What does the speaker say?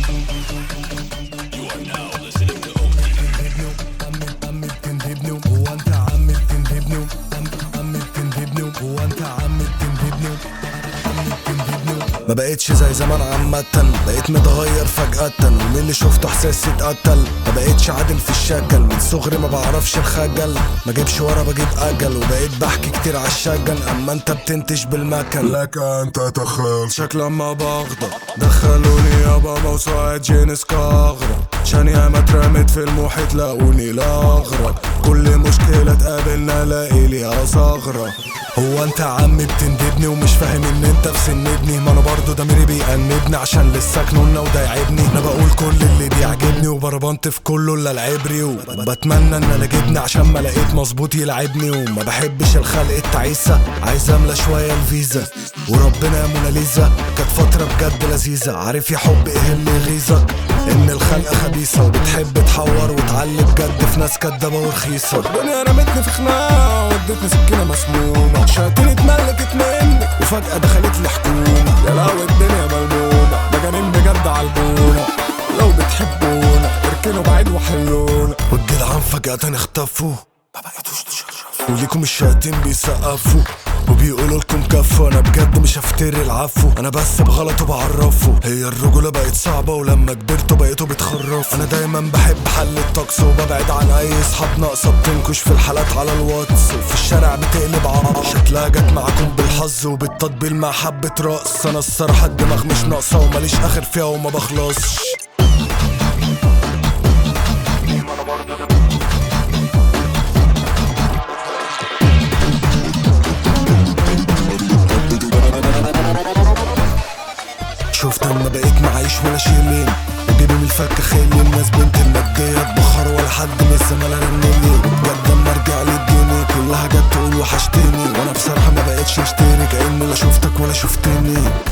عم بتندبني هو انت عم بتندبني عم عم بتندبني هو انت عم بتندبني عم بتندبني ما بقتش زي زمان عامة بقيت متغير فجأة ومن اللي شفته احساسي اتقتل ما بقتش عادل في الشكل من صغري ما بعرفش الخجل ما جيبش ورا بجيب اجل وبقيت بحكي كتير على الشجن اما انت بتنتج بالمكن لك انت تخيل شكل لما بغضب دخلوني يابا موسوعة جينيس كاغرة عشان ياما اترمت في المحيط لاقوني لا اغرق كل مشكلة تقابلنا لاقي ليها ثغرة هو انت عم بتندبني ومش فاهم ان انت في سن ابني ما انا برضه ضميري بيأنبني عشان لسه كنونا وده يعبني انا بقول كل اللي بيعجبني وبربنت في كله الا العبري وبتمنى ان انا جبني عشان ما لقيت مظبوط يلعبني وما بحبش الخلق التعيسة عايز املى شوية الفيزا وربنا يا موناليزا كانت فترة بجد لذيذة عارف يا حب ايه اللي يغيظك ان الخلقة خبيثة وبتحب تحور وتعلي بجد في ناس كدابة ورخيصة الدنيا رمتني في خناقة وادتني سكينة مسمومة شياطين اتملكت مني وفجأة دخلت لي حكومة يا لهوي الدنيا ملمومة مجانين بجد عالبونة لو بتحبونا اركنوا بعيد وحلونا والجدعان فجأة اختفوا ما بقيتوش تشرفوا وليكم الشياطين بيسقفوا وبيقولوا لكم كفوا انا بجد مش هفتري العفو انا بس بغلط وبعرفه هي الرجولة بقت صعبة ولما كبرتوا بقيتوا بتخرفوا انا دايما بحب حل الطقس وببعد عن اي اصحاب ناقصة بتنكش في الحالات على الواتس وفي الشارع بتقلب عرب شكلها جت معاكم بالحظ وبالتطبيل مع حبة رقص انا الصراحة الدماغ مش ناقصة وماليش اخر فيها وما بخلصش شفت اما بقيت معيش ولا شيلين وجيبي من الفكة خيلي الناس بنت المادية تبخر ولا حد من الزمالة رنلي بجد اما ارجع للدنيا كلها جت تقول وحشتني وانا بصراحة ما بقتش اشتري كأني لا شفتك ولا شفتني